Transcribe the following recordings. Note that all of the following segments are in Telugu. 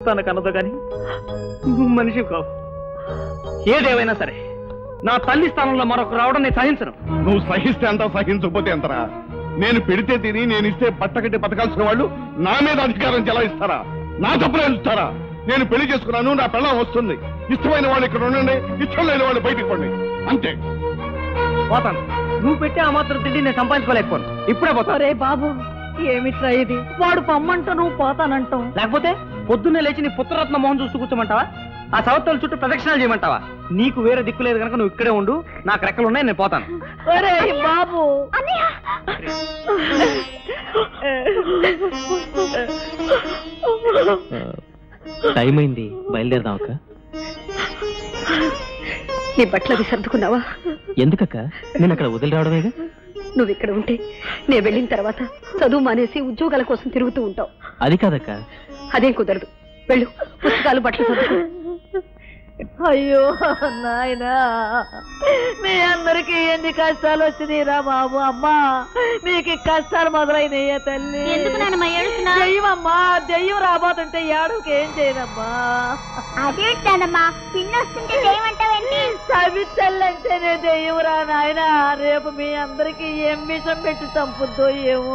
తన కనదు కానీ నువ్వు మనిషి కావు ఏదేమైనా సరే నా తల్లి స్థానంలో మరొక రావడం నేను సహించను నువ్వు సహిస్తే అంతా సహించకపోతే ఎంతరా నేను పెడితే తిని నేను ఇస్తే పట్టకట్టి బతకాల్సిన వాళ్ళు నా మీద అధికారం చెలాయిస్తారా నా తప్పులు ఇస్తారా నేను పెళ్లి చేసుకున్నాను నా పెళ్ళం వస్తుంది ఇష్టమైన వాళ్ళు ఇక్కడ ఉండండి ఇష్టం లేని వాళ్ళు బయటికి పండి అంతే పోతాను నువ్వు పెట్టే ఆ మాత్రం తిండి నేను సంపాదించుకోలేకపోను ఇప్పుడే పోతాను అరే బాబు ఏమిట్రా ఇది వాడు పమ్మంటూ నువ్వు పోతానంటావు లేకపోతే పొద్దున్నే లేచి నీ పుత్రరత్న మోహన్ చూస్తూ కూర్చోమంటావా ఆ సవత్తల చుట్టూ ప్రదక్షిణాలు చేయమంటావా నీకు వేరే దిక్కు లేదు కనుక నువ్వు ఇక్కడే ఉండు నాకు రెక్కలు ఉన్నాయి నేను పోతాను అరే బాబు టైం అయింది బయలుదేరదాం అక్క నీ బట్టలు అవి సర్దుకున్నావా ఎందుకక్క నేను అక్కడ వదిలి రావడమేగా నువ్వు ఇక్కడ ఉంటే నేను వెళ్ళిన తర్వాత చదువు మానేసి ఉద్యోగాల కోసం తిరుగుతూ ఉంటావు అది కాదక్క అదేం కుదరదు వెళ్ళు పుస్తకాలు బట్టలు సర్దుకో అయ్యో నాయనా మీ అందరికి ఎన్ని కష్టాలు వచ్చినాయిరా బాబు అమ్మా మీకు ఈ కష్టాలు మొదలైనయ్యా తల్లి ఎందుకు నాన్నమ్మ ఏడుస్తున్నా దెయ్యమమ్మా దెయ్యం రాబోతుంటే ఏడుకి ఏం చేయనమ్మా అదేంటానమ్మా పిన్ని వస్తుంటే ఏమంటావేంటి సవితల్లంటేనే దెయ్యం రా నాయనా రేపు మీ అందరికి ఏం విషం పెట్టి చంపుద్దో ఏమో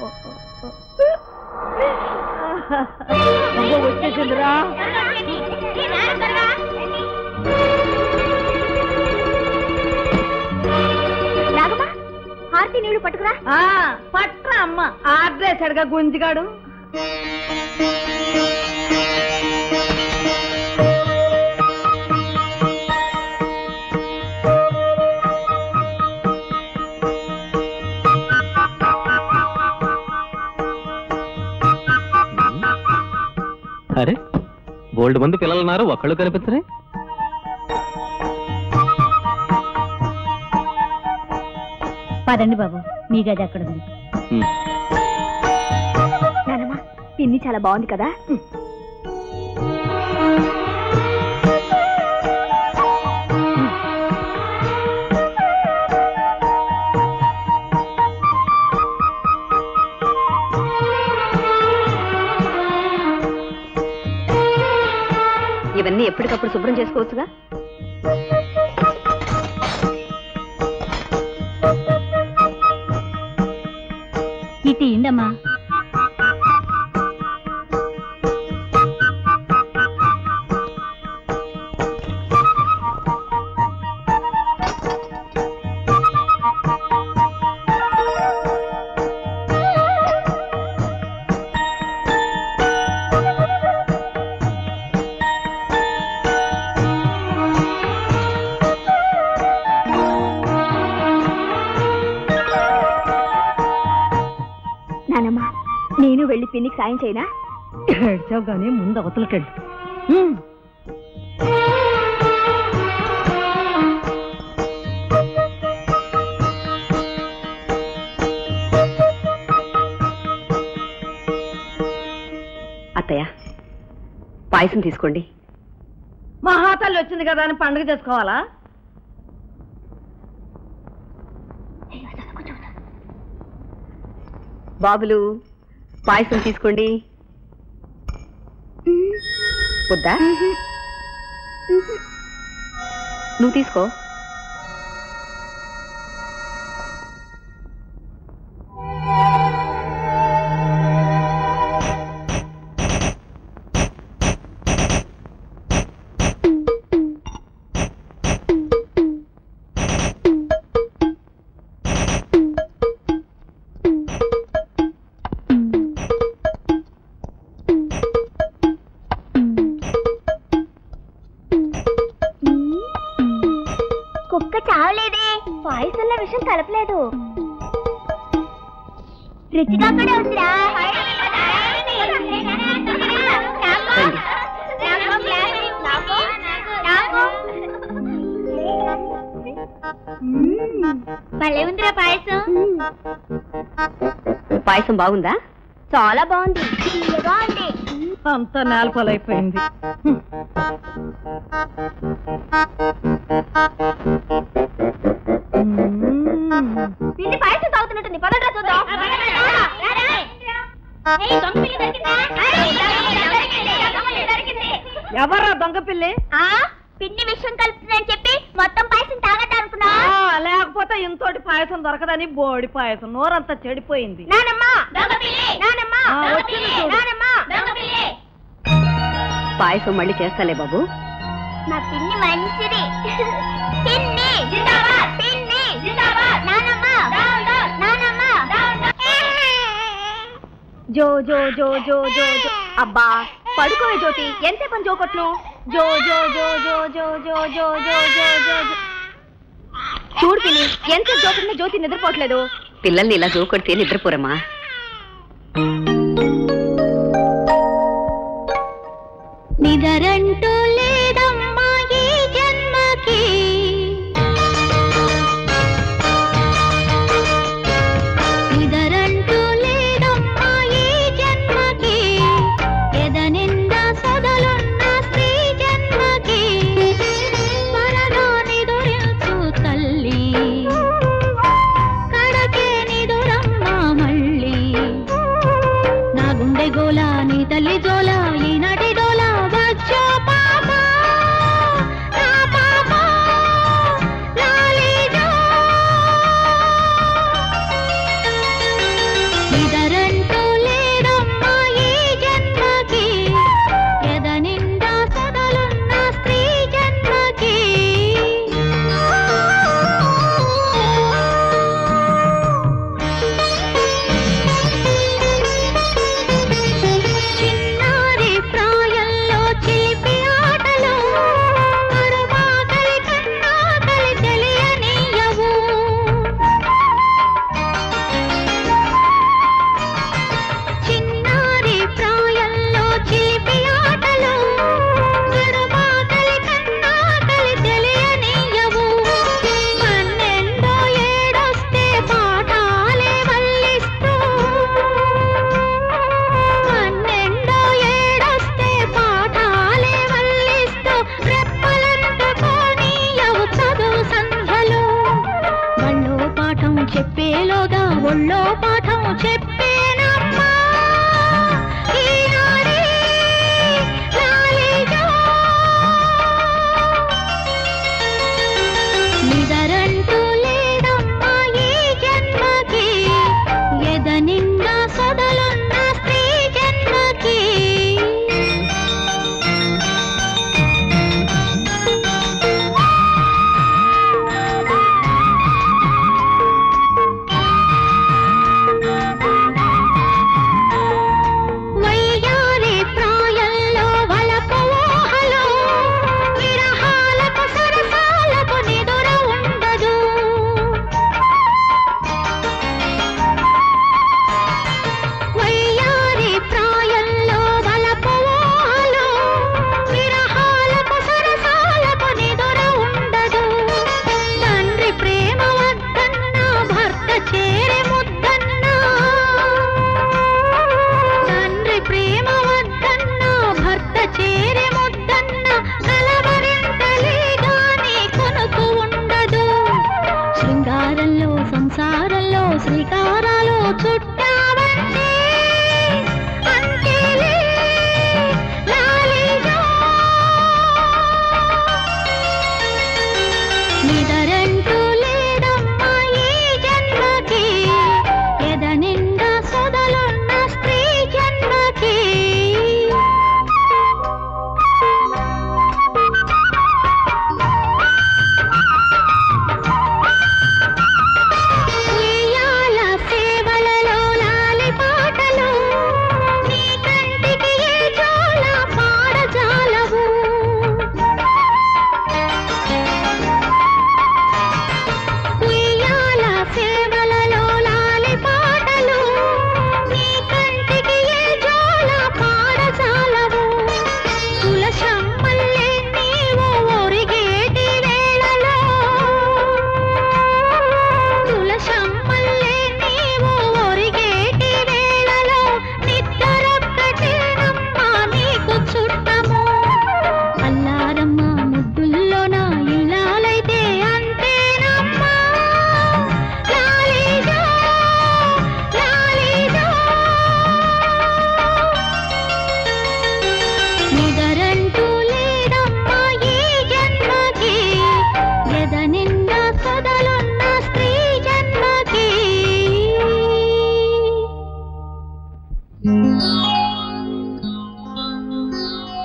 అబ్బో, వచ్చేసిందిరా నాగమ్మా హారతి నీళ్లు పట్టుకురా ఆ, పట్రా అమ్మ ఆర్డేశాడుగా గుంజిగాడు అరే బోల్డ్ మంది పిల్లలు ఉన్నారు ఒక్కళ్ళు కనిపించరే పదండి బాబు మీ గది అక్కడ ఉంది నానమ్మా పిన్ని చాలా బాగుంది కదా ఇవన్నీ ఎప్పటికప్పుడు శుభ్రం చేసుకోవచ్చుగా ఇటు ఇండమ్మా నానమ్మా నేను వెళ్ళి పిన్నికి సాయం చేయనా ఏడ్చావు కానీ ముందు అవతలకెళ్ళు అత్తయ్య పాయసం తీసుకోండి మహాతల్లి వచ్చింది కదా అని పండుగ చేసుకోవాలా బాబులు పాయసం తీసుకోండి వద్దా నువ్వు తీసుకో కుక్క చావలేదే పాయసంలో విషయం కలపలేదు రుచిగా కూడా ఉందిరా భలే ఉందిరా పాయసం పాయసం బాగుందా చాలా బాగుంది తీయగా ఉంది అంతా నేలపాలైపోయింది పిల్లి పాయసం తాగుతున్నట్టుంది పదండ్రా చూద్దాం ఏయ్, దొంగ పిల్లి దొరికిందా? ఏయ్, దొంగ పిల్లి దొరికింది, దొంగ పిల్లి దొరికింది. ఎవర్రా దొంగ పిల్లి ఆ పిన్ని విషయం కలుపుతుందని చెప్పి మొత్తం పాయసం తాగదనుకున్నా ఆ, లేకపోతే ఇంతోటి పాయసం దొరకదని బోడి పాయసం నోరంతా చెడిపోయింది నానమ్మా దొంగ పిల్లి నానమ్మా ఆ, దొంగ వచ్చింది పిల్లి చూడు. నానమ్మా దొంగ పిల్లి పాయసం మళ్ళీ చేస్తాలే బాబు నా పిన్ని మంచిది పిన్ని జిందాబాద్ పిన్ని జిందాబాద్ నానమ్మ నానమ్మ జో జో జో జో జో జో అబ్బా పడుకోవే జ్యోతి ఎంతసేపు జోకొట్లు జో జో జో జో జో జో జో జో జో జో జో చూడు పిన్ని ఎంతసేపు జోకుంటే జ్యోతి నిద్రపోవట్లేదు పిల్లల్ని ఇలా జోకొడితే నిద్రపోరమ్మా నిదరంటూ లేదమ్మా ఈ జన్మకి నిదరంటూ లేదమ్మా ఈ జన్మకి ఎదనిండా సొదలున్న స్త్రీ జన్మకి త్వరగా నిదురించు తల్లి కడకే నిదురమ్మా మళ్ళీ నా గుండె గోల నీ తల్లి జోల ఈనాటి డోల వచ్చో పాప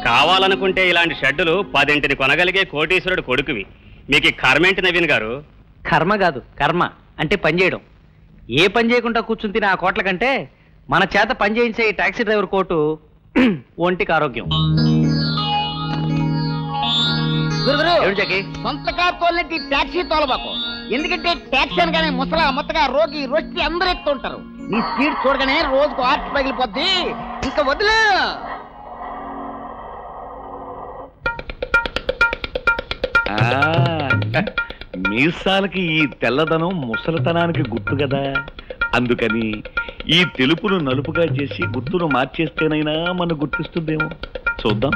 కావాలనుకుంటే ఇలాంటి షెడ్డులు పదింటిని కొనగలిగే కోటీశ్వరుడు కొడుకువి మీకు ఈ కర్మేంటి నవీన్ గారు కర్మ కాదు కర్మ అంటే పని చేయడం ఏ పని చేయకుండా కూర్చుని తినే ఆ కోట్ల కంటే మన చేత పని చేయించే ఈ టాక్సీ డ్రైవర్ కోటు ఒంటికి ఆరోగ్యం గురుగురు ఏమిటి జగ్గి? సొంత కారు తోలినట్టు ఈ టాక్సీ తోలబాకు ఎందుకంటే టాక్సీ అనగానే ముసలా మొత్తగా రోగి రొచ్చి అందరూ ఎక్కుతుంటారు నీ స్పీడ్ చూడగానే రోజుకు ఆర్ట్ పగిలిపోద్ది ఇంకా వదిలే మీసాలకి ఈ తెల్లదనం ముసలితనానికి గుర్తు కదా అందుకని ఈ తెలుపును నలుపుగా చేసి గుర్తును మార్చేస్తేనైనా మనం గుర్తిస్తుందేమో చూద్దాం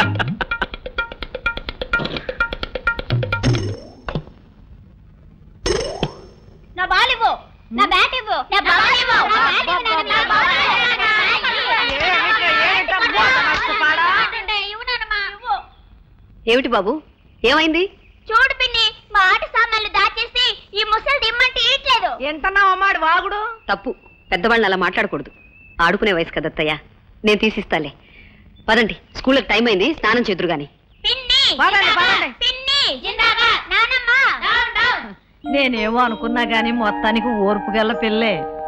నా బాల్ ఇవ్వు నా బ్యాట్ ఇవ్వు నా బాల్ ఇవ్వు నా బ్యాట్ ఇవ్వు నాన్న, నా బాల్ ఇవ్వు, నా బ్యాట్ ఇవ్వు. ఏమిటి బాబు ఏమైంది చూడు పిన్ని మా ఆట సామాన్లు దాచేసి ఈ ముసలి దిమ్మంటే ఇయట్లేదు ఎంతన్నావమ్మాడు వాగుడు తప్పు పెద్దవాళ్ళని అలా మాట్లాడకూడదు ఆడుకునే వయసు కదత్తయ్యా నేను తీసిస్తాలే పదండి స్కూల్కి టైం అయింది స్నానం చేదురు గాని పిన్ని పదండి, పదండి. పిన్ని జిందాబాద్ నానమ్మ డౌన్ డౌన్ నేనేమో అనుకున్నా గాని మొత్తానికి ఓర్పు గల్ల పిల్లే